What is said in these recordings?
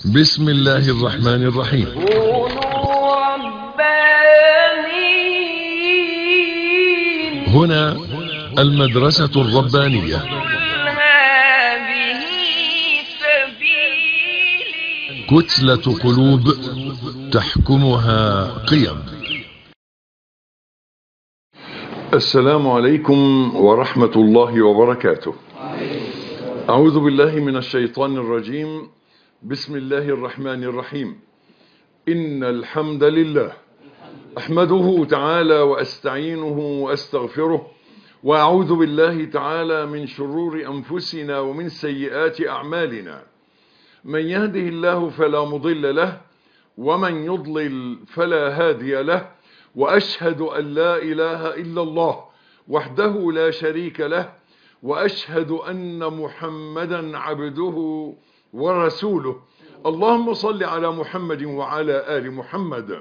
بسم الله الرحمن الرحيم كونوا ربانيين هنا المدرسة الربانية قل هذه سبيلي كتلة قلوب تحكمها قيم السلام عليكم ورحمة الله وبركاته أعوذ بالله من الشيطان الرجيم بسم الله الرحمن الرحيم إن الحمد لله أحمده تعالى وأستعينه وأستغفره وأعوذ بالله تعالى من شرور أنفسنا ومن سيئات أعمالنا من يهده الله فلا مضل له ومن يضلل فلا هادي له وأشهد أن لا إله إلا الله وحده لا شريك له وأشهد أن محمدا عبده ورسوله اللهم صل على محمد وعلى آل محمد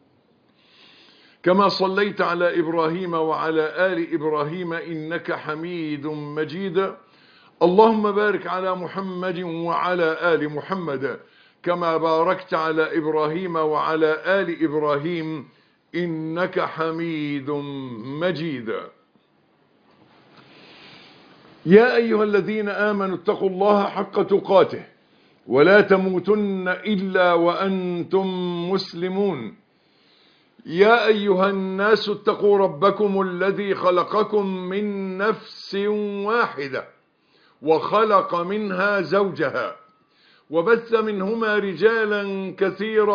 كما صليت على إبراهيم وعلى آل إبراهيم إنك حميد مجيد اللهم بارك على محمد وعلى آل محمد كما باركت على إبراهيم وعلى آل إبراهيم إنك حميد مجيد يا أيها الذين آمنوا اتقوا الله حق تقاته ولا تموتن إلا وأنتم مسلمون يا أيها الناس اتقوا ربكم الذي خلقكم من نفس واحدة وخلق منها زوجها وبث منهما رجالا كثيرا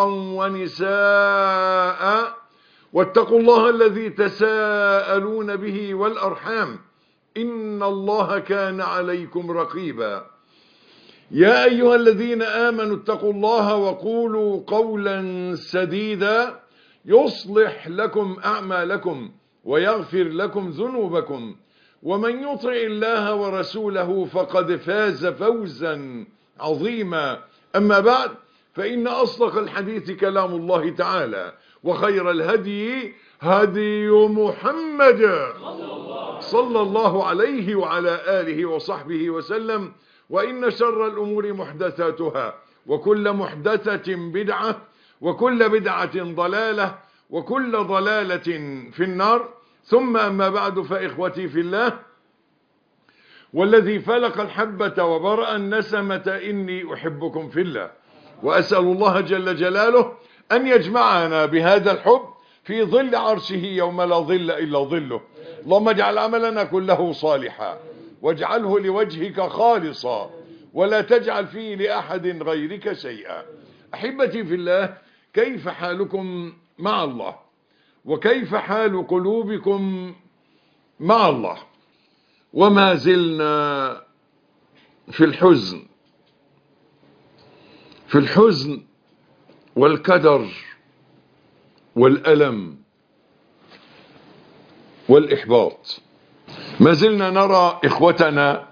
ونساء واتقوا الله الذي تساءلون به والأرحام إن الله كان عليكم رقيبا يا أيها الذين آمنوا اتقوا الله وقولوا قولا سديدا يصلح لكم أعمالكم ويغفر لكم ذنوبكم ومن يطع الله ورسوله فقد فاز فوزا عظيما أما بعد فإن أصدق الحديث كلام الله تعالى وخير الهدي هدي محمد صلى الله عليه وعلى آله وصحبه وسلم وإن شر الأمور محدثاتها وكل محدثة بدعة وكل بدعة ضلالة وكل ضلالة في النار ثم أما بعد فإخوتي في الله والذي فلق الحبة وبرأ النسمة إني أحبكم في الله وأسأل الله جل جلاله أن يجمعنا بهذا الحب في ظل عرشه يوم لا ظل إلا ظله اللهم اجعل عملنا كله صالحا واجعله لوجهك خالصا ولا تجعل فيه لأحد غيرك شيئا أحبتي في الله كيف حالكم مع الله وكيف حال قلوبكم مع الله وما زلنا في الحزن في الحزن والكدر والألم والإحباط ما زلنا نرى إخوتنا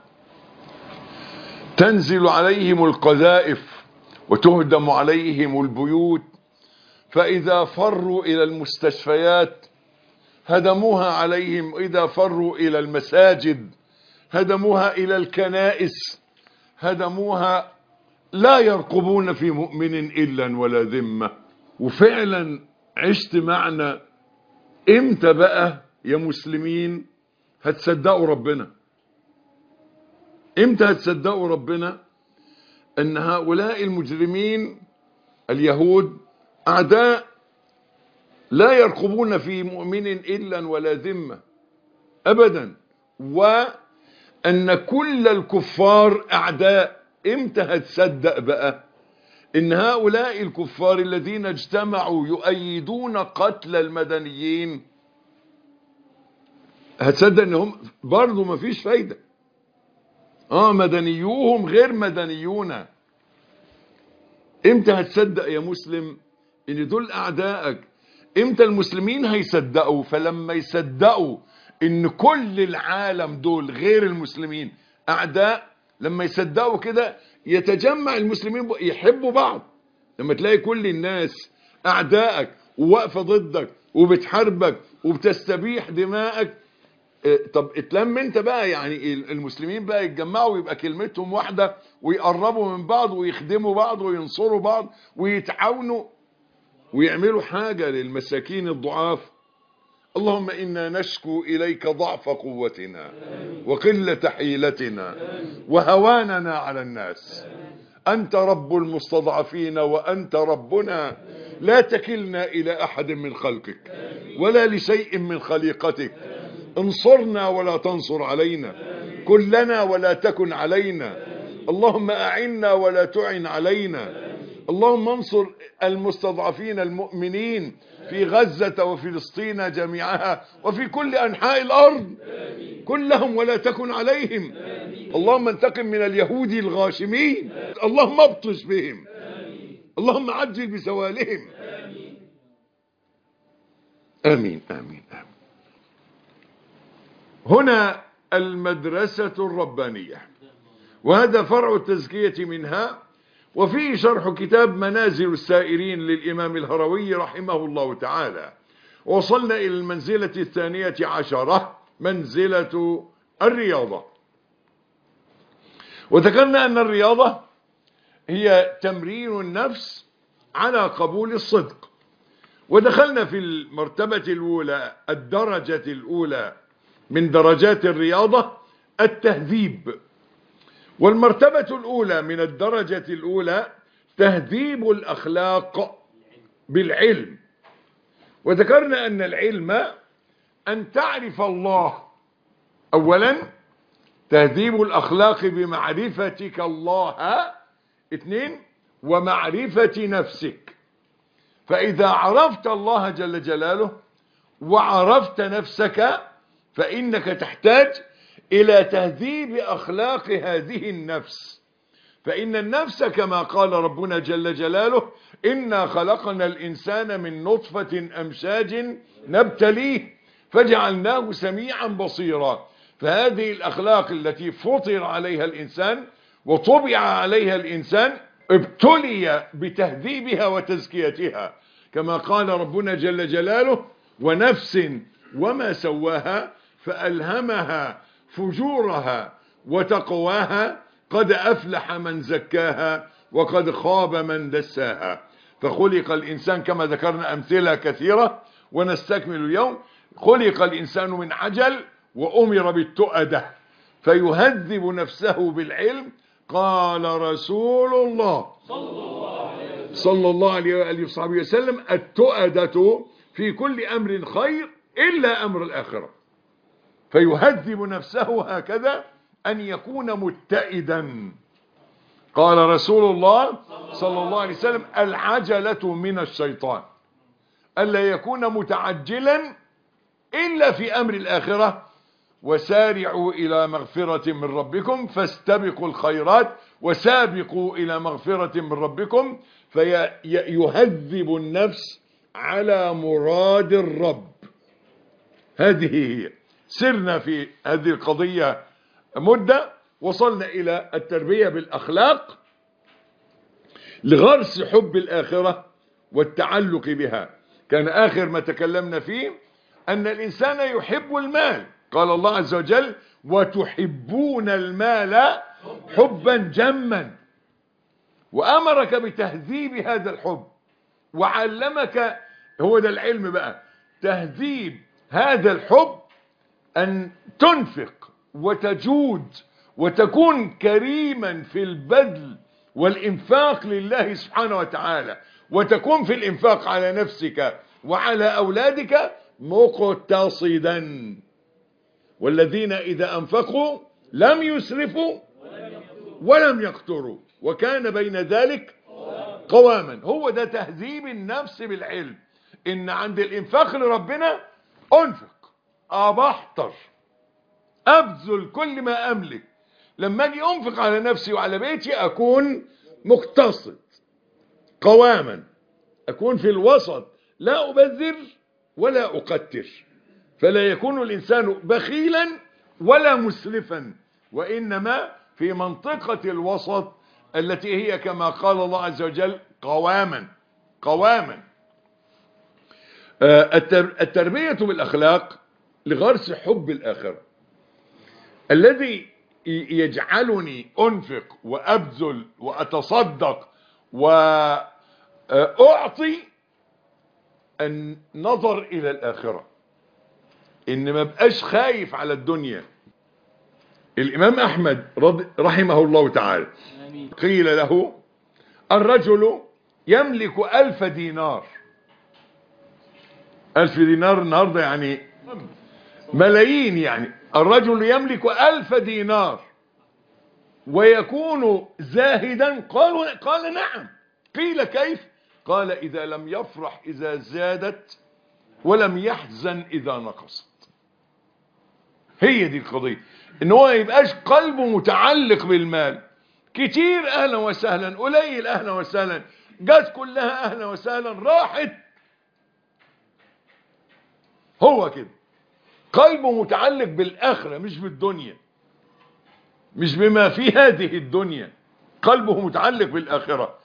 تنزل عليهم القذائف وتهدم عليهم البيوت فإذا فروا إلى المستشفيات هدموها عليهم إذا فروا إلى المساجد هدموها إلى الكنائس هدموها لا يرقبون في مؤمن إلا ولا ذمة وفعلا عشت معنا امتى بقى يا مسلمين هتصدقوا ربنا امتى هتصدقوا ربنا ان هؤلاء المجرمين اليهود اعداء لا يرقبون في مؤمن الا ولا ذمه ابدا وان كل الكفار اعداء امتى هتصدق بقى ان هؤلاء الكفار الذين اجتمعوا يؤيدون قتل المدنيين هتصدق انهم برضه مفيش فايده اه مدنيوهم غير مدنيونا امتى هتصدق يا مسلم ان دول اعدائك امتى المسلمين هيصدقوا فلما يصدقوا ان كل العالم دول غير المسلمين اعداء لما يصدقوا كده يتجمع المسلمين يحبوا بعض لما تلاقي كل الناس اعدائك وواقفه ضدك وبتحاربك وبتستبيح دمائك اه، طب اتلم انت بقى يعني المسلمين بقى يتجمعوا ويبقى كلمتهم واحدة ويقربوا من بعض ويخدموا بعض وينصروا بعض ويتعاونوا ويعملوا حاجة للمساكين الضعاف اللهم إنا نشكو إليك ضعف قوتنا وقلة حيلتنا وهواننا على الناس أنت رب المستضعفين وأنت ربنا لا تكلنا إلى أحد من خلقك ولا لشيء من خليقتك انصرنا ولا تنصر علينا كلنا ولا تكن علينا اللهم أعنا ولا تعن علينا اللهم انصر المستضعفين المؤمنين في غزة وفلسطين جميعها وفي كل أنحاء الأرض كلهم ولا تكن عليهم اللهم انتقم من اليهود الغاشمين اللهم ابطش بهم اللهم عجل بزوالهم آمين آمين آمين هنا المدرسة الربانية وهذا فرع التزكية منها وفيه شرح كتاب منازل السائرين للإمام الهروي رحمه الله تعالى وصلنا إلى المنزلة الثانية عشرة منزلة الرياضة وذكرنا أن الرياضة هي تمرين النفس على قبول الصدق ودخلنا في المرتبة الأولى الدرجة الأولى من درجات الرياضة التهذيب والمرتبة الأولى من الدرجة الأولى تهذيب الأخلاق بالعلم وذكرنا أن العلم أن تعرف الله أولا تهذيب الأخلاق بمعرفتك الله اثنين ومعرفة نفسك فإذا عرفت الله جل جلاله وعرفت نفسك فإنك تحتاج إلى تهذيب أخلاق هذه النفس فإن النفس كما قال ربنا جل جلاله إنا خلقنا الإنسان من نطفة أمشاج نبتليه فجعلناه سميعا بصيرا فهذه الأخلاق التي فطر عليها الإنسان وطبع عليها الإنسان ابتلي بتهذيبها وتزكيتها كما قال ربنا جل جلاله ونفس وما سواها فألهمها فجورها وتقواها قد أفلح من زكاها وقد خاب من دساها فخلق الإنسان كما ذكرنا أمثلة كثيرة ونستكمل اليوم خلق الإنسان من عجل وأمر بالتؤدة فيهذب نفسه بالعلم قال رسول الله صلى الله عليه وآله وصحبه وسلم التؤدة في كل أمر خير إلا أمر الآخرة فيهذب نفسه هكذا أن يكون متئدا قال رسول الله صلى الله عليه وسلم العجلة من الشيطان ألا يكون متعجلا إلا في أمر الآخرة وسارعوا إلى مغفرة من ربكم فاستبقوا الخيرات وسابقوا إلى مغفرة من ربكم فيهذب النفس على مراد الرب هذه هي سرنا في هذه القضية مدة وصلنا إلى التربية بالأخلاق لغرس حب الآخرة والتعلق بها كان آخر ما تكلمنا فيه أن الإنسان يحب المال قال الله عز وجل وتحبون المال حبا جما وأمرك بتهذيب هذا الحب وعلمك هو ده العلم بقى تهذيب هذا الحب أن تنفق وتجود وتكون كريما في البذل والإنفاق لله سبحانه وتعالى وتكون في الإنفاق على نفسك وعلى أولادك مقتصدا والذين إذا أنفقوا لم يسرفوا ولم يقتروا وكان بين ذلك قواما هو ده تهذيب النفس بالعلم إن عند الإنفاق لربنا أنفق أبحتر أبذل كل ما أملك لما أجي أنفق على نفسي وعلى بيتي أكون مقتصد قواما أكون في الوسط لا أبذر ولا أقتر فلا يكون الإنسان بخيلا ولا مسرفا وإنما في منطقة الوسط التي هي كما قال الله عز وجل قواما قواما التربية بالأخلاق لغرس حب الآخرة الذي ي- يجعلني أنفق وأبذل وأتصدق وأعطي النظر إلى الآخرة إن ما بقاش خايف على الدنيا الإمام أحمد رض- رحمه الله تعالى قيل له الرجل يملك ألف دينار ألف دينار النهاردة يعني ملايين يعني الرجل يملك ألف دينار ويكون زاهدا قالوا قال نعم قيل كيف قال إذا لم يفرح إذا زادت ولم يحزن إذا نقصت هي دي القضية ان هو يبقاش قلبه متعلق بالمال كتير اهلا وسهلا قليل اهلا وسهلا جت كلها اهلا وسهلا راحت هو كده قلبه متعلق بالاخره مش بالدنيا مش بما في هذه الدنيا قلبه متعلق بالاخره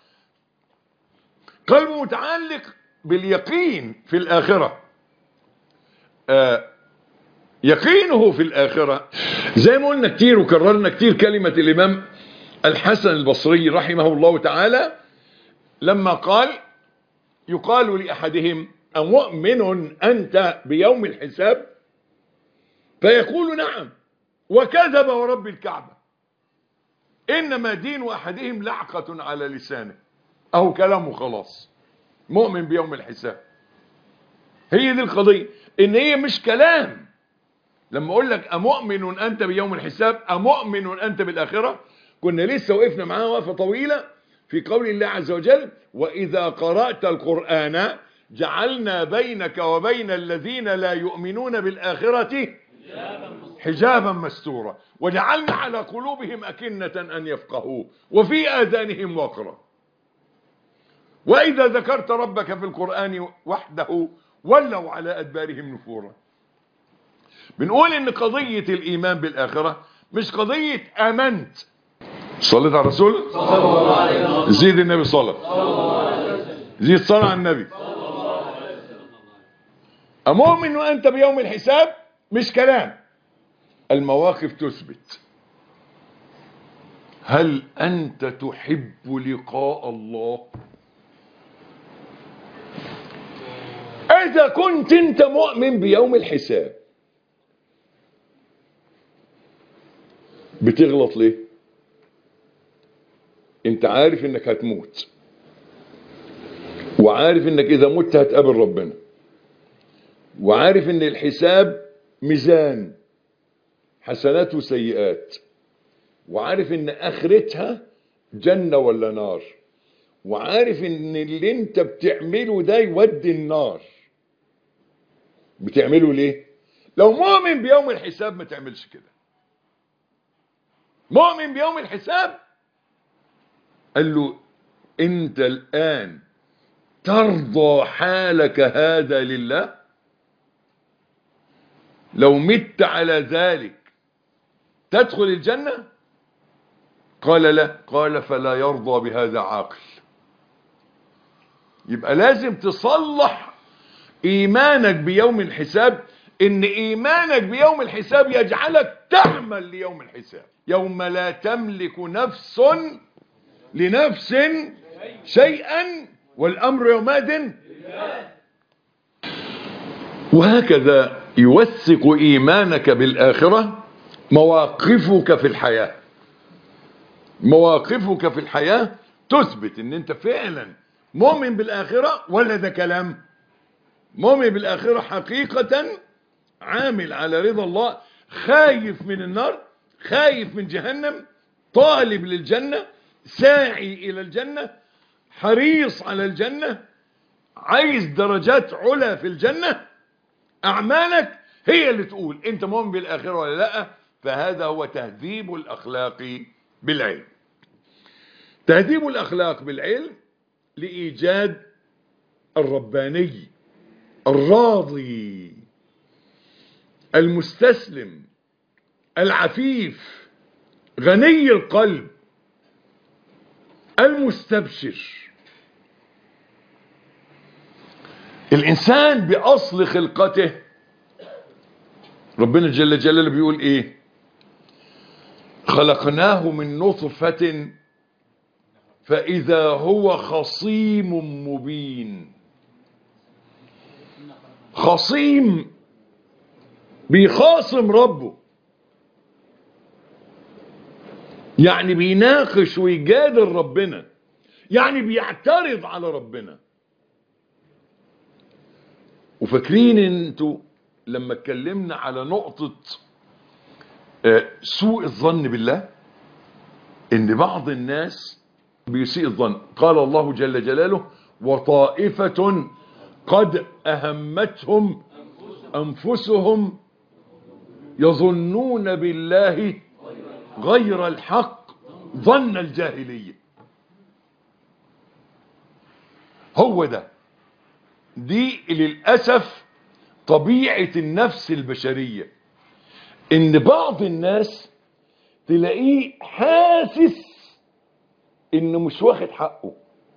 قلبه متعلق باليقين في الاخره آه يقينه في الآخرة زي ما قلنا كتير وكررنا كتير كلمة الإمام الحسن البصري رحمه الله تعالى لما قال يقال لأحدهم أمؤمن أنت بيوم الحساب فيقول نعم وكذب ورب الكعبة إنما دين أحدهم لعقة على لسانه أهو كلامه خلاص مؤمن بيوم الحساب هي دي القضية إن هي مش كلام لما اقول لك امؤمن انت بيوم الحساب امؤمن انت بالاخره كنا لسه وقفنا معاها وقفه طويله في قول الله عز وجل واذا قرات القران جعلنا بينك وبين الذين لا يؤمنون بالاخره حجابا مستورا وجعلنا على قلوبهم اكنه ان يفقهوا وفي اذانهم وقرا واذا ذكرت ربك في القران وحده ولوا على ادبارهم نفورا بنقول ان قضية الايمان بالاخرة مش قضية امنت صليت على الرسول زيد النبي صلى زيد صلى على النبي امؤمن وانت بيوم الحساب مش كلام المواقف تثبت هل انت تحب لقاء الله اذا كنت انت مؤمن بيوم الحساب بتغلط ليه انت عارف انك هتموت وعارف انك اذا مت هتقابل ربنا وعارف ان الحساب ميزان حسنات وسيئات وعارف ان اخرتها جنة ولا نار وعارف ان اللي انت بتعمله ده يودي النار بتعمله ليه لو مؤمن بيوم الحساب ما تعملش كده مؤمن بيوم الحساب قال له انت الان ترضى حالك هذا لله لو مت على ذلك تدخل الجنة قال لا قال فلا يرضى بهذا عاقل يبقى لازم تصلح ايمانك بيوم الحساب ان ايمانك بيوم الحساب يجعلك تعمل ليوم الحساب يوم لا تملك نفس لنفس شيئا والامر يومئذ وهكذا يوثق ايمانك بالاخره مواقفك في الحياه مواقفك في الحياه تثبت ان انت فعلا مؤمن بالاخره ولا ده كلام مؤمن بالاخره حقيقه عامل على رضا الله خايف من النار خايف من جهنم طالب للجنة ساعي إلى الجنة حريص على الجنة عايز درجات علا في الجنة أعمالك هي اللي تقول أنت مؤمن بالآخرة ولا لا فهذا هو تهذيب الأخلاق بالعلم تهذيب الأخلاق بالعلم لإيجاد الرباني الراضي المستسلم العفيف غني القلب المستبشر الإنسان بأصل خلقته ربنا جل جلاله بيقول ايه خلقناه من نطفة فإذا هو خصيم مبين خصيم بيخاصم ربه يعني بيناقش ويجادل ربنا يعني بيعترض على ربنا وفاكرين انتوا لما اتكلمنا على نقطة آه، سوء الظن بالله ان بعض الناس بيسيء الظن قال الله جل جلاله وطائفة قد أهمتهم أنفسهم يظنون بالله غير الحق ظن الجاهلية هو ده دي للأسف طبيعة النفس البشرية ان بعض الناس تلاقيه حاسس انه مش واخد حقه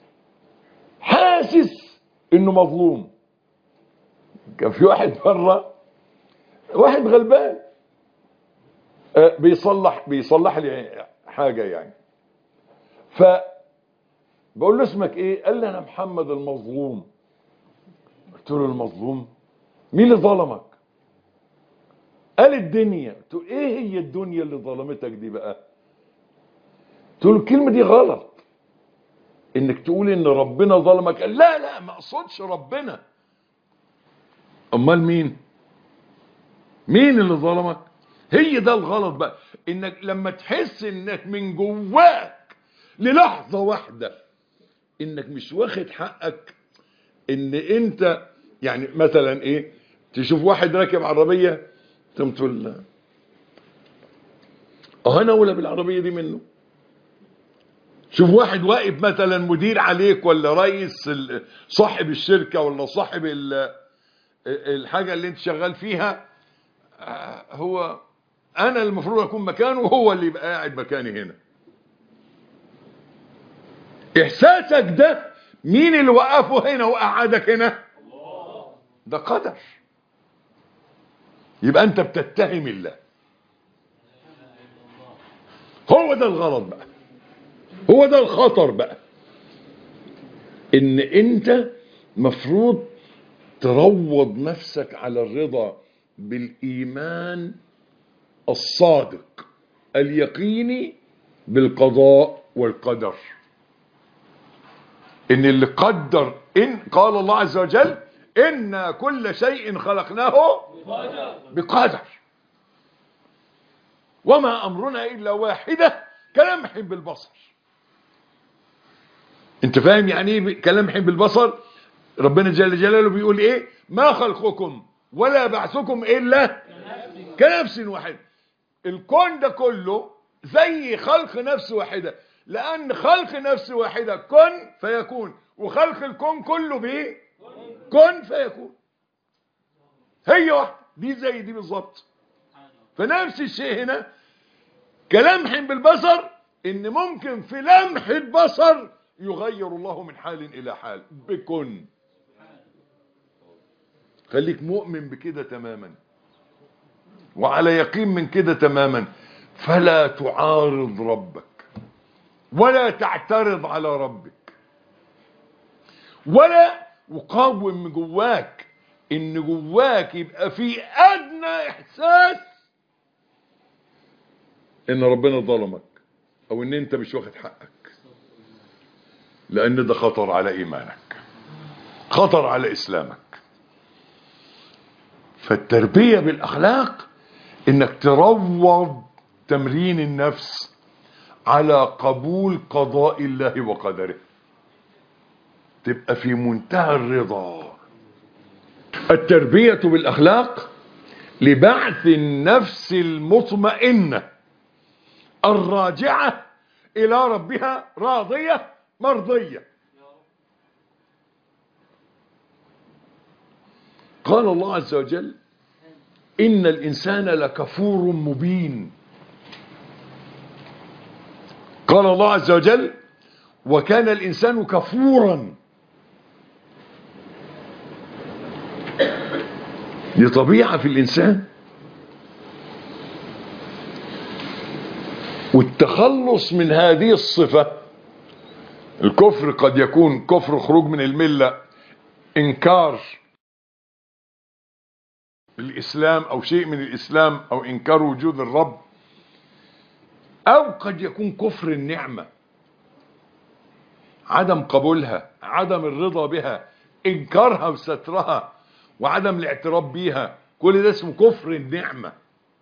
حاسس انه مظلوم كان في واحد مرة واحد غلبان آه، بيصلح بيصلح لي حاجة يعني ف بقول له اسمك ايه قال لي انا محمد المظلوم قلت له المظلوم مين اللي ظلمك قال الدنيا قلت له ايه هي الدنيا اللي ظلمتك دي بقى قلت له الكلمة دي غلط انك تقول ان ربنا ظلمك قال لا لا ما اقصدش ربنا امال مين مين اللي ظلمك هي ده الغلط بقى انك لما تحس انك من جواك للحظة واحدة انك مش واخد حقك ان انت يعني مثلا ايه تشوف واحد راكب عربية تقوم تقول لا. اه انا اولى بالعربية دي منه شوف واحد واقف مثلا مدير عليك ولا رئيس ال- صاحب الشركة ولا صاحب ال- الحاجة اللي انت شغال فيها آه، هو انا المفروض اكون مكانه وهو اللي يبقى قاعد مكاني هنا احساسك ده مين اللي وقفه هنا وقعدك هنا ده قدر يبقى انت بتتهم الله هو ده الغلط بقى هو ده الخطر بقى ان انت مفروض تروض نفسك على الرضا بالايمان الصادق اليقيني بالقضاء والقدر ان اللي قدر ان قال الله عز وجل ان كل شيء خلقناه بقدر وما امرنا الا واحده كلمح بالبصر انت فاهم يعني ايه كلمح بالبصر ربنا جل جلاله بيقول ايه ما خلقكم ولا بعثكم الا كنفس واحده الكون ده كله زي خلق نفس واحده لان خلق نفس واحده كن فيكون وخلق الكون كله بايه كن فيكون هي واحده دي زي دي بالظبط فنفس الشيء هنا كلمح بالبصر ان ممكن في لمح البصر يغير الله من حال الى حال بكن خليك مؤمن بكده تماما وعلى يقين من كده تماما فلا تعارض ربك ولا تعترض على ربك ولا وقاوم من جواك ان جواك يبقى في ادنى احساس ان ربنا ظلمك او ان انت مش واخد حقك لان ده خطر على ايمانك خطر على اسلامك فالتربية بالاخلاق انك تروض تمرين النفس على قبول قضاء الله وقدره تبقى في منتهى الرضا التربية بالاخلاق لبعث النفس المطمئنة الراجعة الى ربها راضية مرضية قال الله عز وجل إن الإنسان لكفور مبين قال الله عز وجل وكان الإنسان كفورا دي طبيعة في الإنسان والتخلص من هذه الصفة الكفر قد يكون كفر خروج من الملة انكار الاسلام او شيء من الاسلام او انكار وجود الرب او قد يكون كفر النعمة عدم قبولها عدم الرضا بها انكارها وسترها وعدم الاعتراف بيها كل ده اسمه كفر النعمة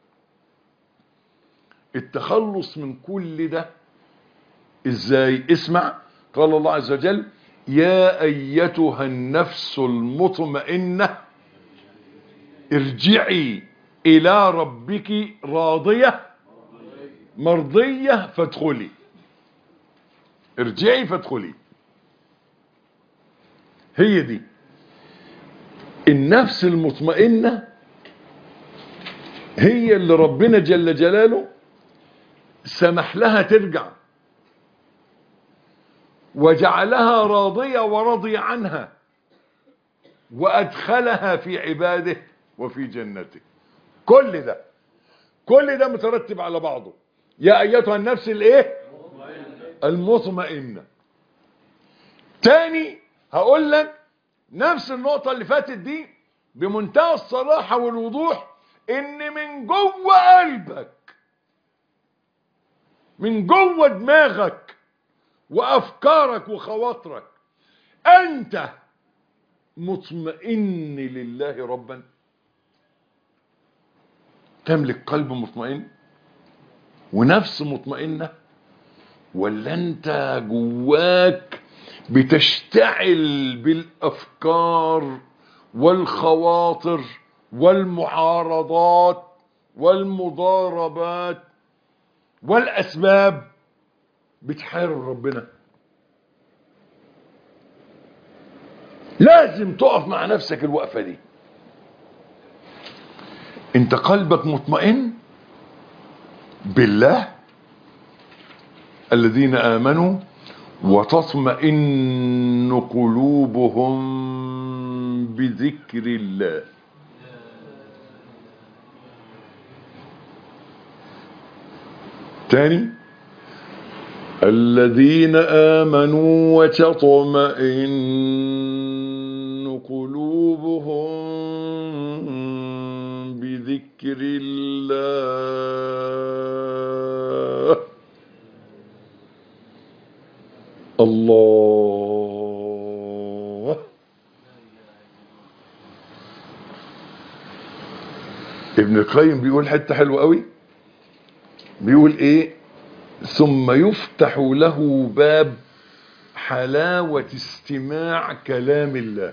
التخلص من كل ده ازاي اسمع قال الله عز وجل يا ايتها النفس المطمئنة ارجعي الى ربك راضية مرضية فادخلي ارجعي فادخلي هي دي النفس المطمئنة هي اللي ربنا جل جلاله سمح لها ترجع وجعلها راضية ورضي عنها وأدخلها في عباده وفي جنته كل ده كل ده مترتب على بعضه يا أيتها النفس الايه المطمئنة تاني هقول لك نفس النقطة اللي فاتت دي بمنتهى الصراحة والوضوح ان من جوه قلبك من جوه دماغك وافكارك وخواطرك انت مطمئن لله ربا تملك قلب مطمئن ونفس مطمئنة ولا انت جواك بتشتعل بالافكار والخواطر والمعارضات والمضاربات والاسباب بتحارب ربنا لازم تقف مع نفسك الوقفة دي انت قلبك مطمئن بالله الذين آمنوا وتطمئن قلوبهم بذكر الله تاني الذين آمنوا وتطمئن قلوبهم بذكر الله الله ابن القيم بيقول حتة حلوة قوي بيقول ايه ثم يفتح له باب حلاوة استماع كلام الله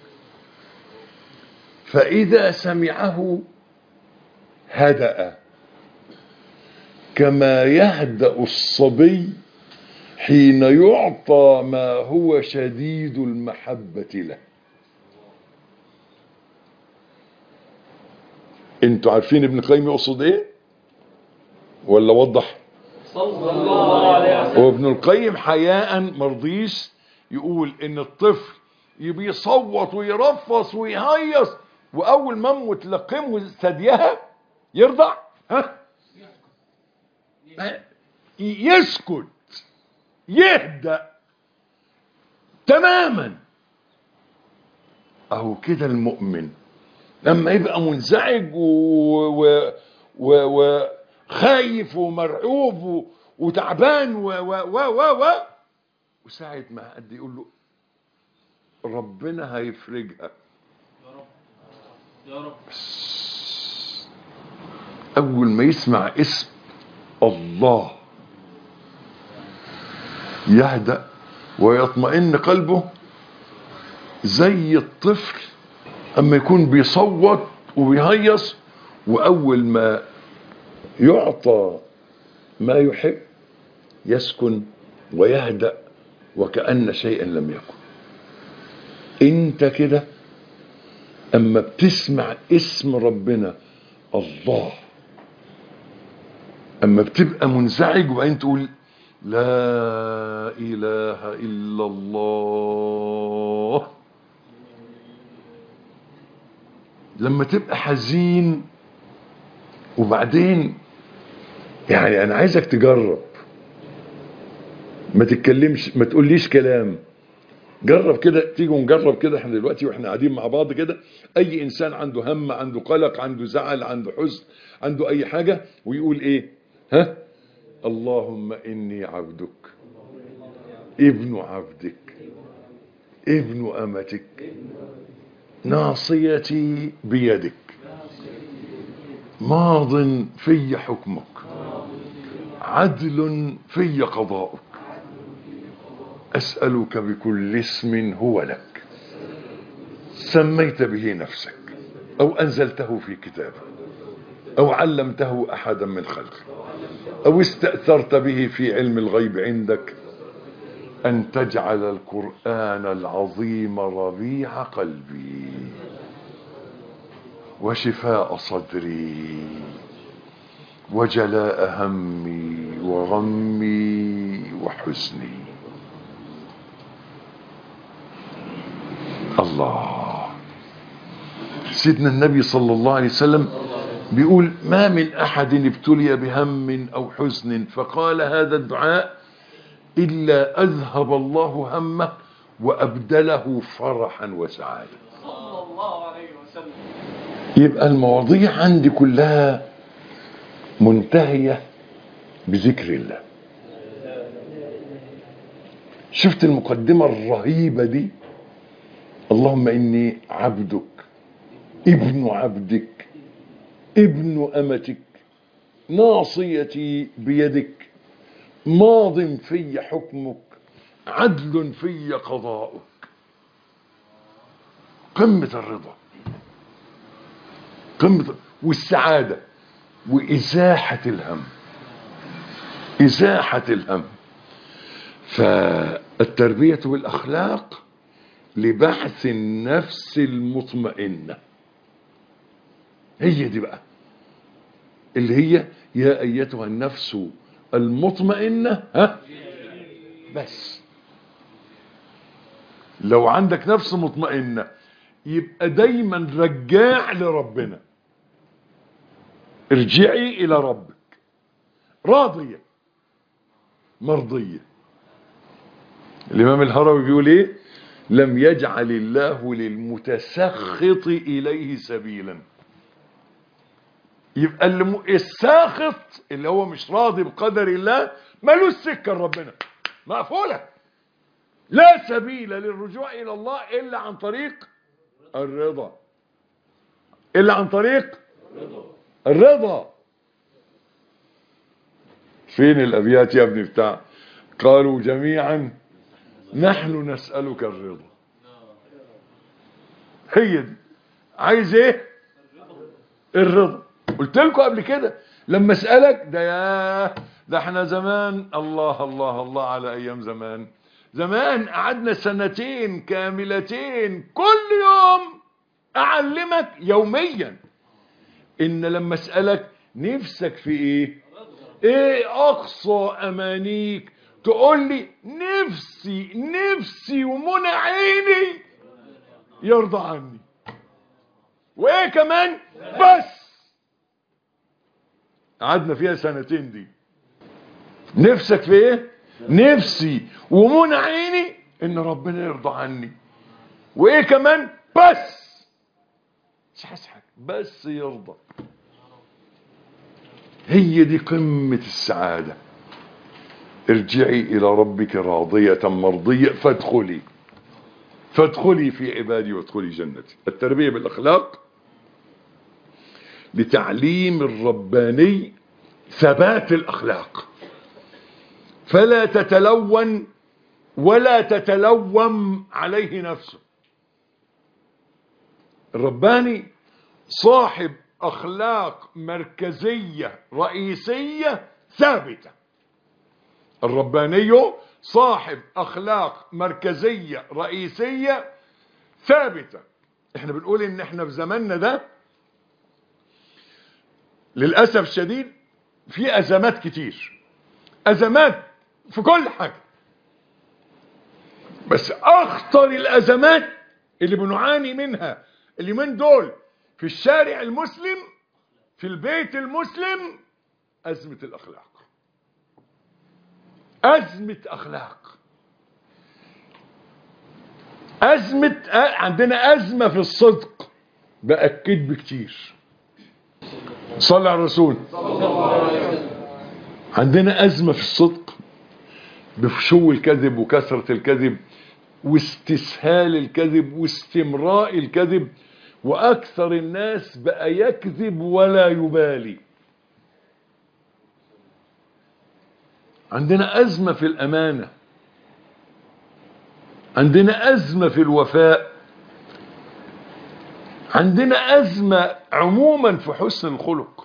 فإذا سمعه هدأ كما يهدأ الصبي حين يعطى ما هو شديد المحبة له انتوا عارفين ابن القيم يقصد ايه ولا وضح صلى الله عليه وسلم وابن القيم حياء مرضيش يقول ان الطفل بيصوت ويرفص ويهيص واول ما امه تلقمه ثديها يرضع ها يسكت يهدأ تماما اهو كده المؤمن لما يبقى منزعج و... و... و... وخايف ومرعوب و... وتعبان و و و و و وساعة ما حد يقول له ربنا هيفرجها يا رب يا رب أول ما يسمع اسم الله يهدأ ويطمئن قلبه زي الطفل أما يكون بيصوت وبيهيص وأول ما يعطى ما يحب يسكن ويهدأ وكأن شيئا لم يكن انت كده اما بتسمع اسم ربنا الله اما بتبقى منزعج وبعدين تقول لا اله الا الله لما تبقى حزين وبعدين يعني انا عايزك تجرب ما تتكلمش ما تقوليش كلام جرب كده تيجوا نجرب كده احنا دلوقتي واحنا قاعدين مع بعض كده اي انسان عنده هم عنده قلق عنده زعل عنده حزن عنده اي حاجة ويقول ايه ها اللهم اني عبدك ابن عبدك ابن امتك ناصيتي بيدك ماض في حكمك عدل في قضاؤك أسألك بكل اسم هو لك سميت به نفسك أو أنزلته في كتابك أو علمته أحدا من خلقك أو استأثرت به في علم الغيب عندك أن تجعل القرآن العظيم ربيع قلبي وشفاء صدري وجلاء همي وغمي وحزني الله سيدنا النبي صلى الله عليه وسلم بيقول ما من أحد ابتلي بهم أو حزن فقال هذا الدعاء إلا أذهب الله همه وأبدله فرحا وسعادة صلى الله عليه وسلم يبقى المواضيع عندي كلها منتهية بذكر الله شفت المقدمة الرهيبة دي اللهم إني عبدك ابن عبدك ابن أمتك ناصيتي بيدك ماض في حكمك عدل في قضاؤك قمة الرضا قمة والسعادة وإزاحة الهم إزاحة الهم فالتربية والأخلاق لبحث النفس المطمئنة هي دي بقى اللي هي يا أيتها النفس المطمئنة ها بس لو عندك نفس مطمئنة يبقى دايما رجاع لربنا ارجعي إلى ربك راضية مرضية الإمام الهروي بيقول إيه لم يجعل الله للمتسخط إليه سبيلا يبقى اللي الساخط اللي هو مش راضي بقدر الله ملوش سكة لربنا مقفولة لا سبيل للرجوع إلى الله إلا عن طريق الرضا إلا عن طريق الرضا فين الأبيات يا ابني بتاع قالوا جميعا نحن نسألك الرضا هي دي عايز ايه الرضا قلت لكم قبل كده لما اسالك ده يا ده احنا زمان الله الله الله على ايام زمان زمان قعدنا سنتين كاملتين كل يوم اعلمك يوميا ان لما اسالك نفسك في ايه ايه اقصى امانيك تقول لي نفسي نفسي ومنى عيني يرضى عني وايه كمان بس قعدنا فيها سنتين دي نفسك في ايه نفسي ومنى عيني ان ربنا يرضى عني وايه كمان بس مش هسحك بس يرضى هي دي قمة السعادة ارجعي الى ربك راضية مرضية فادخلي فادخلي في عبادي وادخلي جنتي التربية بالاخلاق لتعليم الرباني ثبات الاخلاق فلا تتلون ولا تتلوم عليه نفسه الرباني صاحب اخلاق مركزية رئيسية ثابتة الرباني صاحب اخلاق مركزية رئيسية ثابتة احنا بنقول ان احنا في زماننا ده للأسف الشديد في ازمات كتير ازمات في كل حاجة بس اخطر الازمات اللي بنعاني منها اليومين دول في الشارع المسلم في البيت المسلم أزمة الأخلاق أزمة أخلاق أزمة عندنا أزمة في الصدق بقى الكذب كتير صلى على الرسول عندنا أزمة في الصدق بفشو الكذب وكثرة الكذب واستسهال الكذب واستمراء الكذب وأكثر الناس بقى يكذب ولا يبالي عندنا أزمة في الأمانة عندنا أزمة في الوفاء عندنا أزمة عموما في حسن الخلق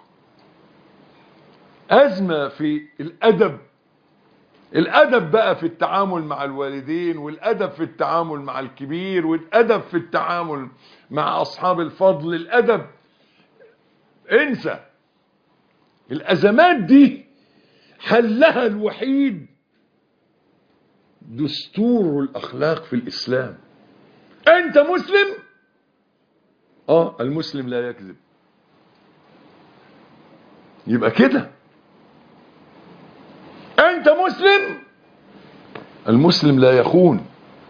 أزمة في الأدب الأدب بقى في التعامل مع الوالدين والأدب في التعامل مع الكبير والأدب في التعامل مع أصحاب الفضل الأدب انسى الأزمات دي حلها الوحيد دستور الأخلاق في الإسلام أنت مسلم آه المسلم لا يكذب يبقى كده أنت مسلم المسلم لا يخون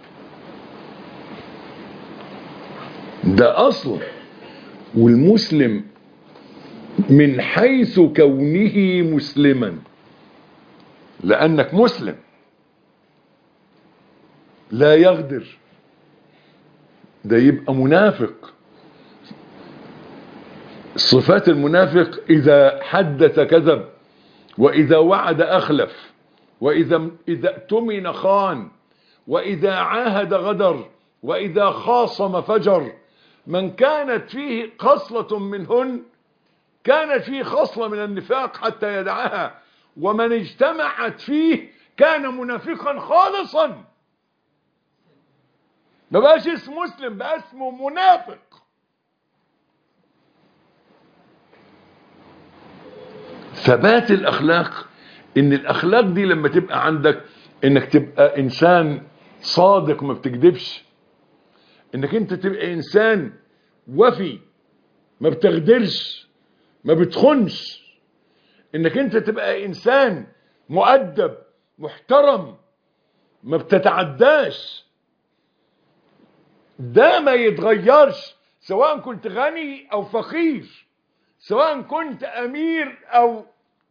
ده أصل والمسلم من حيث كونه مسلما لأنك مسلم لا يغدر ده يبقى منافق صفات المنافق إذا حدث كذب وإذا وعد أخلف وإذا إذا اؤتمن خان وإذا عاهد غدر وإذا خاصم فجر من كانت فيه خصلة منهن كانت فيه خصلة من النفاق حتى يدعها ومن اجتمعت فيه كان منافقا خالصا ما بقاش اسم مسلم بقى اسمه منافق ثبات الاخلاق ان الاخلاق دي لما تبقى عندك انك تبقى انسان صادق ما بتكذبش انك انت تبقى انسان وفي ما بتغدرش ما بتخنش انك انت تبقى انسان مؤدب محترم ما بتتعداش ده ما يتغيرش سواء كنت غني او فقير سواء كنت امير او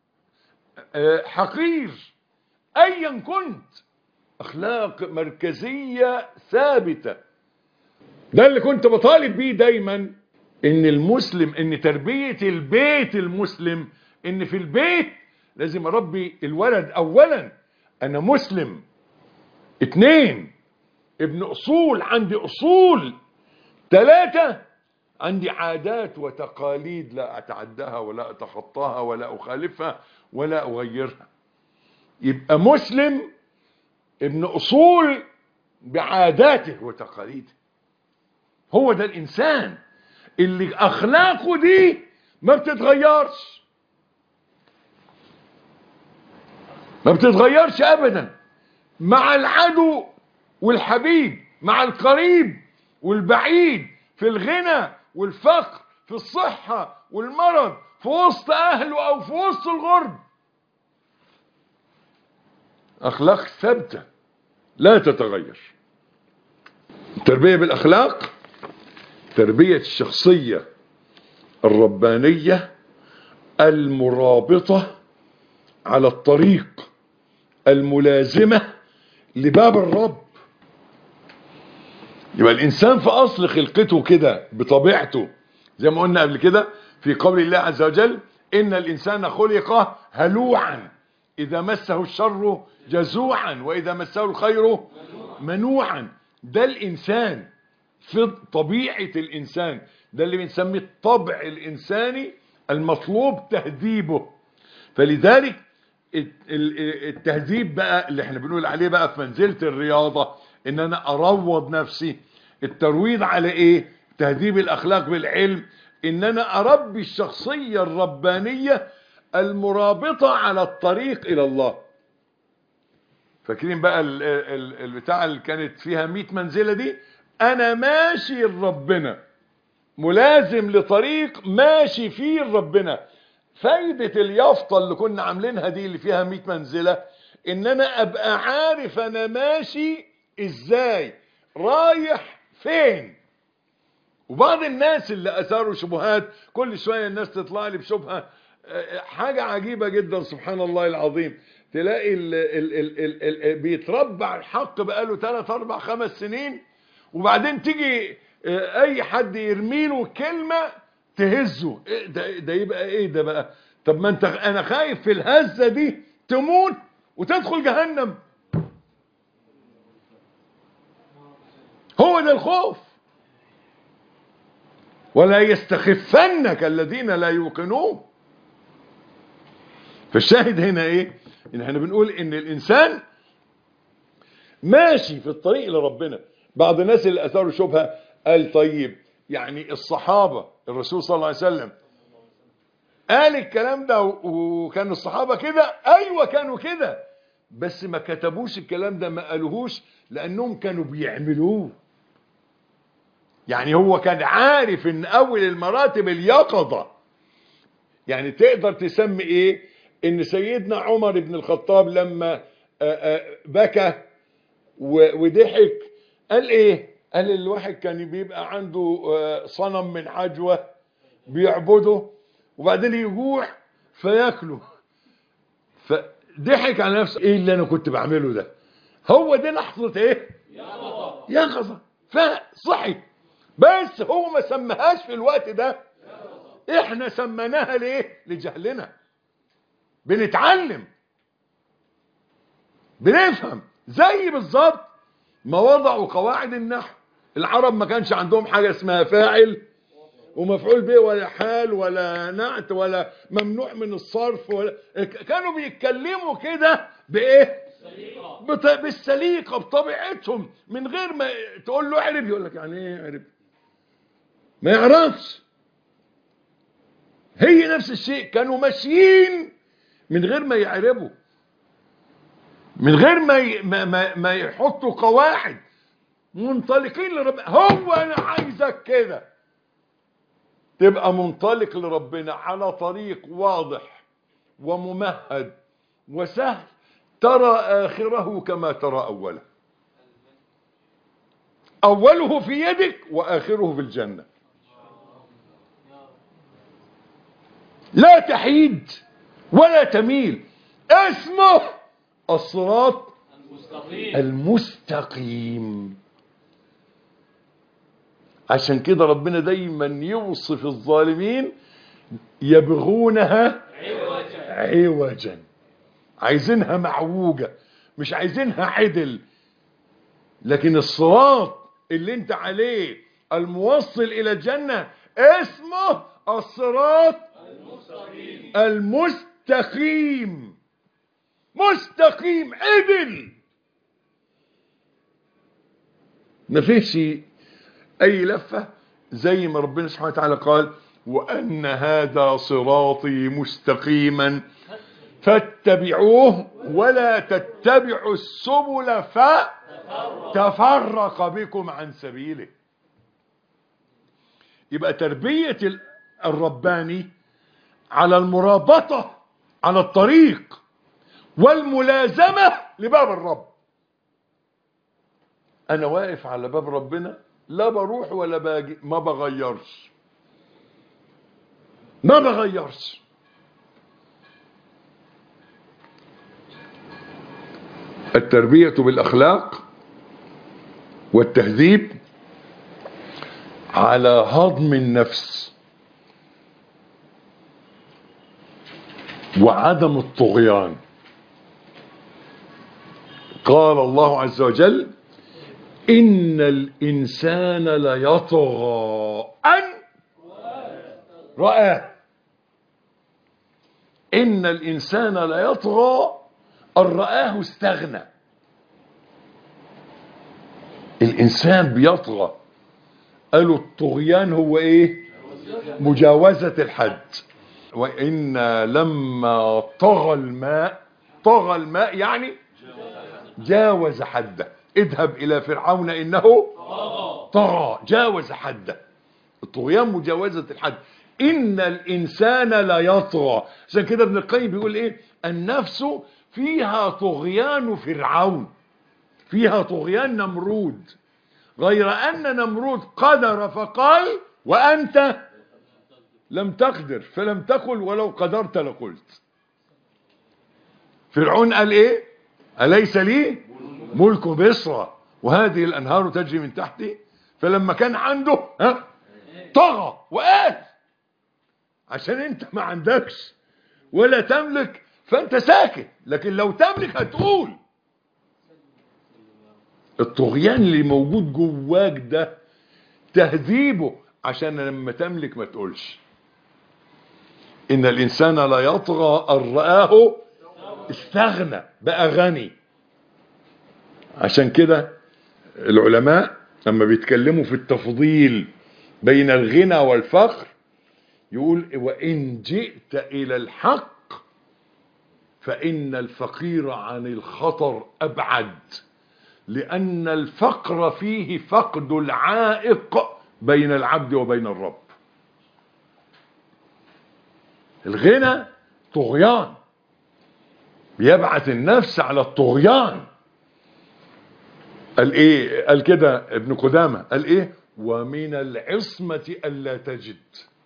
حقير ايا كنت اخلاق مركزية ثابتة ده اللي كنت بطالب بيه دايما ان المسلم ان تربية البيت المسلم ان في البيت لازم اربي الولد اولا انا مسلم اتنين ابن اصول عندي اصول ثلاثة عندي عادات وتقاليد لا اتعداها ولا اتخطاها ولا اخالفها ولا اغيرها يبقى مسلم ابن اصول بعاداته وتقاليده هو ده الانسان اللي اخلاقه دي ما بتتغيرش ما بتتغيرش ابدا مع العدو والحبيب مع القريب والبعيد في الغنى والفقر في الصحة والمرض في وسط أهله أو في وسط الغرب أخلاق ثابتة لا تتغير التربية بالأخلاق تربية الشخصية الربانية المرابطة على الطريق الملازمة لباب الرب يبقى الإنسان في أصل خلقته كده بطبيعته زي ما قلنا قبل كده في قول الله عز وجل إن الإنسان خلق هلوعا إذا مسه الشر جزوعا وإذا مسه الخير منوعا ده الإنسان في طبيعة الإنسان ده اللي بنسميه الطبع الإنساني المطلوب تهذيبه فلذلك التهذيب بقى اللي احنا بنقول عليه بقى في منزلة الرياضة ان انا اروض نفسي الترويض على ايه تهذيب الاخلاق بالعلم ان انا اربي الشخصية الربانية المرابطة على الطريق الى الله فاكرين بقى البتاع اللي كانت فيها 100 منزلة دي انا ماشي لربنا ملازم لطريق ماشي فيه ربنا فايدة اليافطة اللي كنا عاملينها دي اللي فيها 100 منزلة ان انا ابقى عارف انا ماشي ازاي رايح فين وبعض الناس اللي اثاروا شبهات كل شوية الناس تطلع لي بشبهة آه، حاجة عجيبة جدا سبحان الله العظيم تلاقي ال ال ال ال ال بيتربع الحق بقاله 3 4 5 سنين وبعدين تيجي آه، اي حد يرمي له كلمة تهزه إيه ده, ده يبقى ايه ده بقى طب ما انت انا خايف في الهزة دي تموت وتدخل جهنم هو ده الخوف ولا يستخفنك الذين لا يوقنون فالشاهد هنا ايه ان احنا بنقول ان الانسان ماشي في الطريق لربنا بعض الناس اللي اثاروا شبهه قال طيب يعني الصحابه الرسول صلى الله عليه وسلم قال الكلام ده و- وكان الصحابه كده ايوه كانوا كده بس ما كتبوش الكلام ده ما قالوهوش لانهم كانوا بيعملوه يعني هو كان عارف ان اول المراتب اليقظه يعني تقدر تسمي ايه ان سيدنا عمر بن الخطاب لما آه، آه، بكى و- وضحك قال ايه قال الواحد كان بيبقى عنده آه، صنم من عجوة بيعبده وبعدين يجوع فياكله فضحك على نفسه ايه اللي انا كنت بعمله ده هو دي لحظة ايه يقظة فصحي بس هو ما سماهاش في الوقت ده احنا سميناها ليه لجهلنا بنتعلم بنفهم زي بالظبط ما وضعوا قواعد النحو العرب ما كانش عندهم حاجة اسمها فاعل ومفعول به ولا حال ولا نعت ولا ممنوع من الصرف ولا كانوا بيتكلموا كده بايه بط... بالسليقة بطبيعتهم من غير ما تقول له اعرب يقول لك يعني ايه اعرب ما يعرفش هي نفس الشيء كانوا ماشيين من غير ما يعربوا من غير ما ي... ما, ما, ما يحطوا قواعد منطلقين لرب هو انا عايزك كده تبقى منطلق لربنا على طريق واضح وممهد وسهل ترى آخره كما ترى أوله أوله في يدك وآخره في الجنة لا تحيد ولا تميل اسمه الصراط المستقيم المستقيم عشان كده ربنا دايما يوصف الظالمين يبغونها عوجا عوجا عايزينها معوجة مش عايزينها عدل لكن الصراط اللي انت عليه الموصل الى الجنة اسمه الصراط المستقيم المستقيم مستقيم عدل ما فيش اي لفة زي ما ربنا سبحانه وتعالى قال وان هذا صراطي مستقيما فاتبعوه ولا تتبعوا السبل فتفرق بكم عن سبيله يبقى تربية ال- الرباني على المرابطة على الطريق والملازمة لباب الرب انا واقف على باب ربنا لا بروح ولا باجي ما بغيرش ما بغيرش التربية بالأخلاق والتهذيب على هضم النفس وعدم الطغيان قال الله عز وجل إن الإنسان ليطغى أن رآه إن الإنسان ليطغى أن رآه استغنى الإنسان بيطغى قالوا الطغيان هو إيه مجاوزة الحد وإن لما طغى الماء طغى الماء يعني جاوز حده اذهب إلى فرعون إنه طغى جاوز حده الطغيان مجاوزة الحد إن الإنسان لا يطغى عشان كده ابن القيم بيقول إيه النفس فيها طغيان فرعون فيها طغيان نمرود غير أن نمرود قدر فقال وأنت لم تقدر فلم تقل ولو قدرت لقلت فرعون قال ايه أليس لي ملك مصر وهذه الأنهار تجري من تحتي فلما كان عنده ها طغى وقال عشان انت ما عندكش ولا تملك فانت ساكت لكن لو تملك هتقول الطغيان اللي موجود جواك ده تهذيبه عشان لما تملك ما تقولش ان الانسان لا يطغى ان رآه استغنى بقى غني عشان كده العلماء لما بيتكلموا في التفضيل بين الغنى والفقر يقول وإن جئت إلى الحق فإن الفقير عن الخطر أبعد لأن الفقر فيه فقد العائق بين العبد وبين الرب الغنى طغيان بيبعث النفس على الطغيان قال ايه قال كده ابن قدامة قال ايه ومن العصمة ألا تجد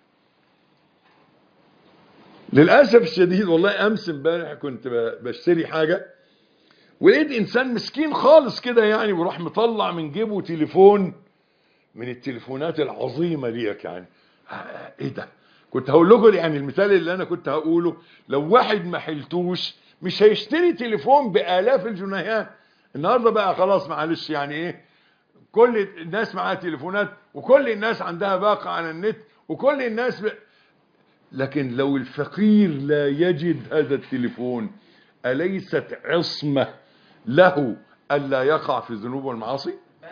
للأسف الشديد والله أمس امبارح كنت بشتري حاجة ولقيت إنسان مسكين خالص كده يعني وراح مطلع من جيبه تليفون من التليفونات العظيمة ديك يعني ايه ده كنت هقول لكم يعني المثال اللي انا كنت هقوله لو واحد ما حلتوش مش هيشتري تليفون بآلاف الجنيهات النهاردة بقى خلاص معلش يعني ايه كل الناس معاها تليفونات وكل الناس عندها باقة على النت وكل الناس ب... لكن لو الفقير لا يجد هذا التليفون أليست عصمة له ألا يقع في الذنوب والمعاصي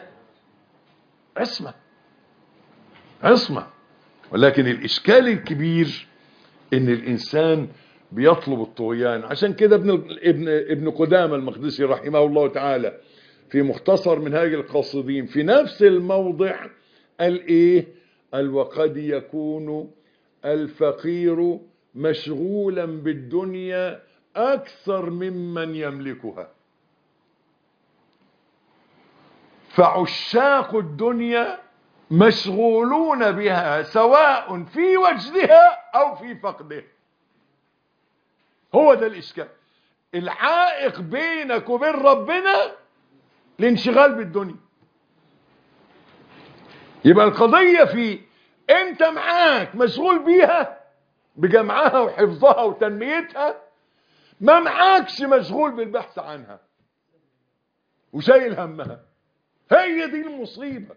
عصمة عصمة ولكن الإشكال الكبير إن الإنسان بيطلب الطغيان عشان كده ابن ابن ابن قدامة المقدسي رحمه الله تعالى في مختصر منهاج القاصدين في نفس الموضع قال ايه قال وقد يكون الفقير مشغولا بالدنيا اكثر ممن يملكها فعشاق الدنيا مشغولون بها سواء في وجدها او في فقدها هو ده الإشكال العائق بينك وبين ربنا الانشغال بالدنيا يبقى القضية في انت معاك مشغول بيها بجمعها وحفظها وتنميتها ما معاكش مشغول بالبحث عنها وشايل همها هي دي المصيبة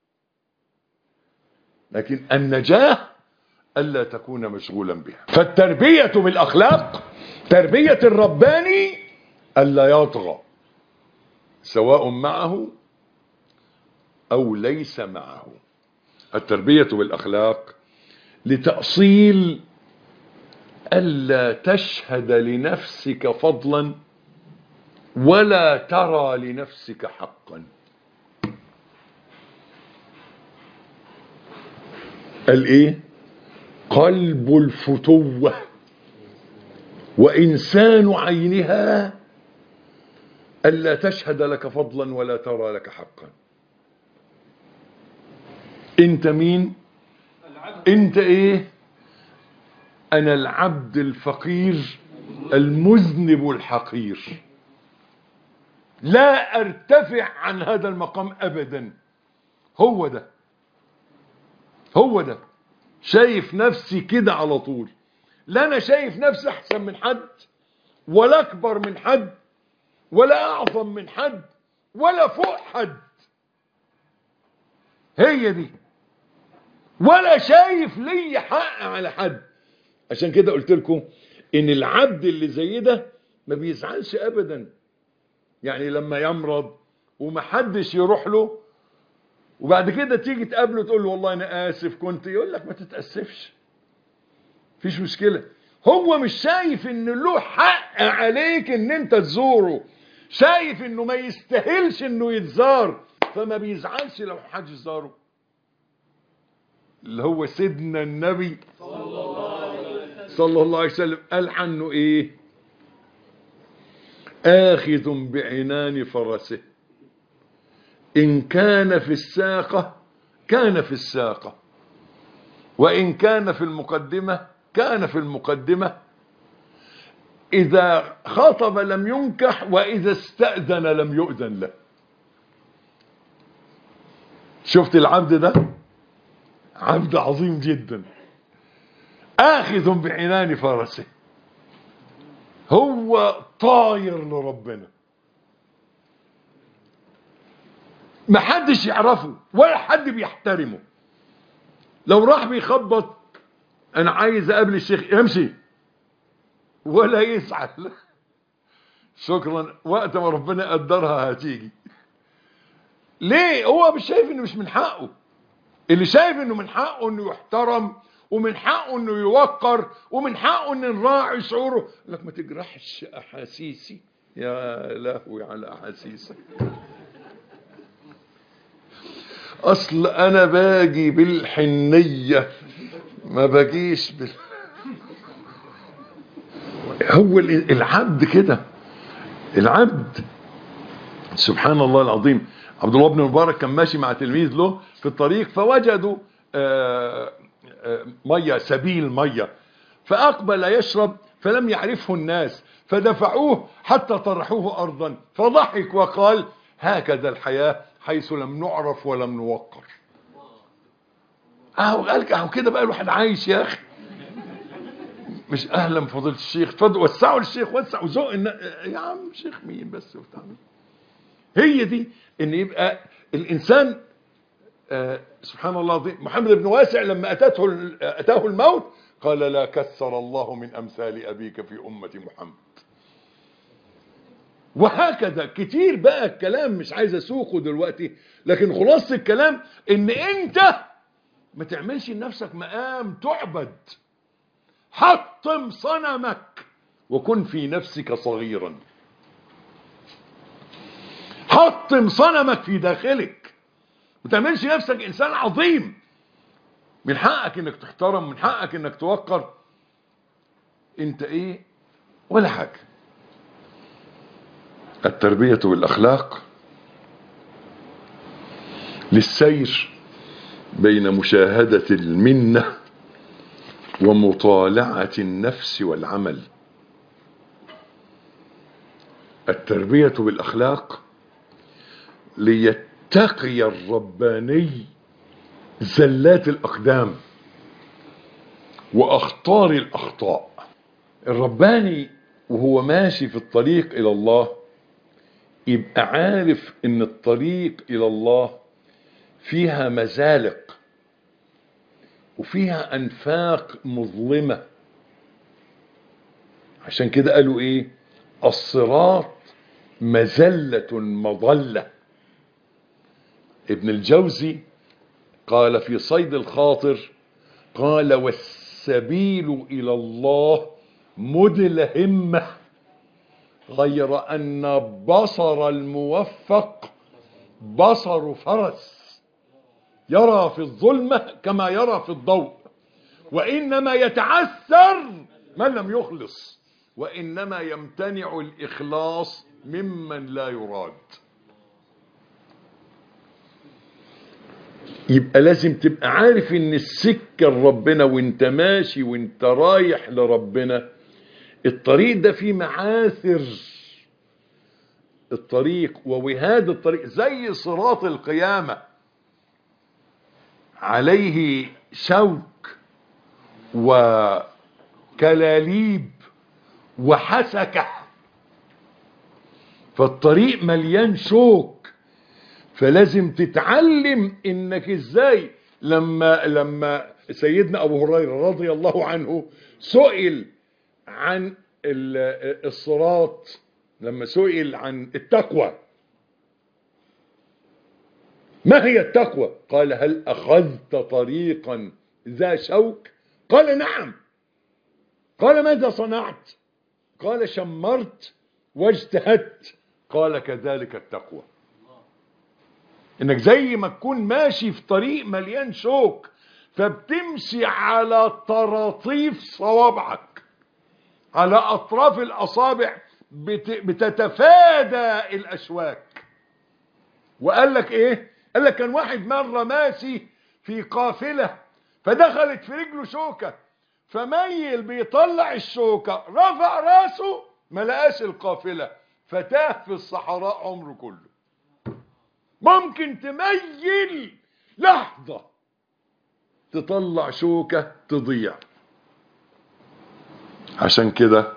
لكن النجاة ألا تكون مشغولا بها فالتربية بالأخلاق تربية الرباني ألا يطغى سواء معه أو ليس معه التربية بالأخلاق لتأصيل ألا تشهد لنفسك فضلا ولا ترى لنفسك حقا قال ايه قلب الفتوة وإنسان عينها ألا تشهد لك فضلا ولا ترى لك حقا انت مين انت ايه انا العبد الفقير المذنب الحقير لا ارتفع عن هذا المقام ابدا هو ده هو ده شايف نفسي كده على طول لا انا شايف نفسي احسن من حد ولا اكبر من حد ولا اعظم من حد ولا فوق حد هي دي ولا شايف لي حق على حد عشان كده قلت لكم ان العبد اللي زي ده ما بيزعلش ابدا يعني لما يمرض ومحدش يروح له وبعد كده تيجي تقابله تقول له والله انا اسف كنت يقول لك ما تتاسفش مفيش مشكله هو مش شايف ان له حق عليك ان انت تزوره شايف انه ما يستاهلش انه يتزار فما بيزعلش لو حد زاره اللي هو سيدنا النبي صلى الله عليه وسلم قال عنه ايه آخذ بعنان فرسه إن كان في الساقة كان في الساقة وإن كان في المقدمة كان في المقدمة إذا خاطب لم ينكح وإذا استأذن لم يؤذن له شفت العبد ده عبد عظيم جدا آخذ بعنان فرسه هو طاير لربنا ما حدش يعرفه ولا حد بيحترمه لو راح بيخبط انا عايز اقابل الشيخ يمشي ولا يسعى شكرا وقت ما ربنا قدرها هتيجي ليه هو مش شايف انه مش من حقه اللي شايف انه من حقه انه يحترم ومن حقه انه يوقر ومن حقه ان نراعي شعوره لك ما تجرحش احاسيسي يا لهوي على احاسيسك اصل انا باجي بالحنية ما باجيش بال هو العبد كده العبد سبحان الله العظيم عبد الله بن مبارك كان ماشي مع تلميذ له في الطريق فوجدوا آآ آآ مية سبيل مية فأقبل يشرب فلم يعرفه الناس فدفعوه حتى طرحوه أرضا فضحك وقال هكذا الحياة حيث لم نعرف ولم نوقر اهو قال اهو كده بقى الواحد عايش يا اخي مش اهلا فضيله الشيخ اتفضل وسعوا للشيخ وسعوا زق يا عم شيخ مين بس وبتاع هي دي ان يبقى الانسان آه سبحان الله العظيم محمد بن واسع لما اتته اتاه الموت قال لا كسر الله من امثال ابيك في امه محمد وهكذا كتير بقى الكلام مش عايز اسوقه دلوقتي لكن خلاصة الكلام ان انت ما تعملش لنفسك مقام تعبد حطم صنمك وكن في نفسك صغيرا حطم صنمك في داخلك ما تعملش نفسك انسان عظيم من حقك انك تحترم من حقك انك توقر انت ايه ولا حاجه التربية بالأخلاق للسير بين مشاهدة المنة ومطالعة النفس والعمل التربية بالأخلاق ليتقي الرباني زلات الأقدام وأخطار الأخطاء الرباني وهو ماشي في الطريق إلى الله يبقى عارف ان الطريق الى الله فيها مزالق وفيها انفاق مظلمة عشان كده قالوا ايه الصراط مزلة مضلة ابن الجوزي قال في صيد الخاطر قال والسبيل الى الله مدلهمه غير أن بصر الموفق بصر فرس يرى في الظلمة كما يرى في الضوء وإنما يتعثر من لم يخلص وإنما يمتنع الإخلاص ممن لا يراد يبقى لازم تبقى عارف ان السكة لربنا وانت ماشي وانت رايح لربنا الطريق ده فيه معاثر الطريق ووهاد الطريق زي صراط القيامة عليه شوك وكلاليب وحسكة فالطريق مليان شوك فلازم تتعلم انك ازاي لما لما سيدنا ابو هريره رضي الله عنه سئل عن الصراط لما سئل عن التقوى ما هي التقوى قال هل أخذت طريقا ذا شوك قال نعم قال ماذا صنعت قال شمرت واجتهدت قال كذلك التقوى انك زي ما تكون ماشي في طريق مليان شوك فبتمشي على طراطيف صوابعك على أطراف الأصابع بت... بتتفادى الأشواك وقال لك إيه قال لك كان واحد مرة ماشي في قافلة فدخلت في رجله شوكة فميل بيطلع الشوكة رفع راسه ما لقاش القافلة فتاه في الصحراء عمره كله ممكن تميل لحظة تطلع شوكة تضيع عشان كده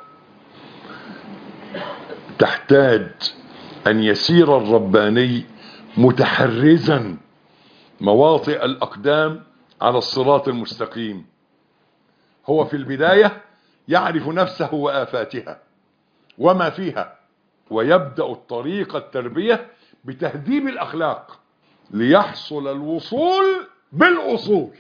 تحتاج أن يسير الرباني متحرزا مواطئ الأقدام على الصراط المستقيم هو في البداية يعرف نفسه وآفاتها وما فيها ويبدأ الطريق التربية بتهذيب الأخلاق ليحصل الوصول بالأصول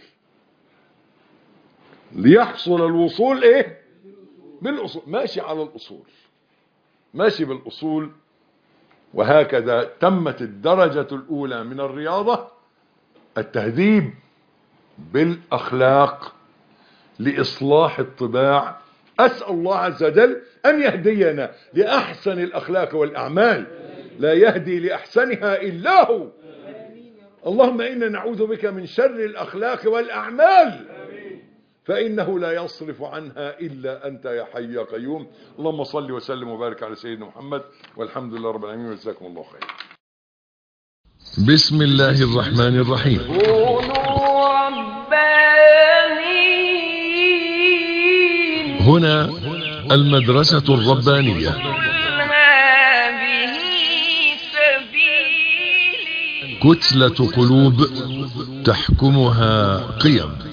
ليحصل الوصول ايه بالأصول ماشي على الأصول ماشي بالأصول وهكذا تمت الدرجة الأولى من الرياضة التهذيب بالأخلاق لإصلاح الطباع أسأل الله عز وجل أن يهدينا لأحسن الأخلاق والأعمال لا يهدي لأحسنها إلا هو اللهم إنا نعوذ بك من شر الأخلاق والأعمال فإنه لا يصرف عنها إلا أنت يا حي يا قيوم اللهم صل وسلم وبارك على سيدنا محمد والحمد لله رب العالمين وجزاكم الله خير بسم الله الرحمن الرحيم كونوا ربانيين هنا المدرسة الربانية قل هذه سبيلي كتلة قلوب تحكمها قيم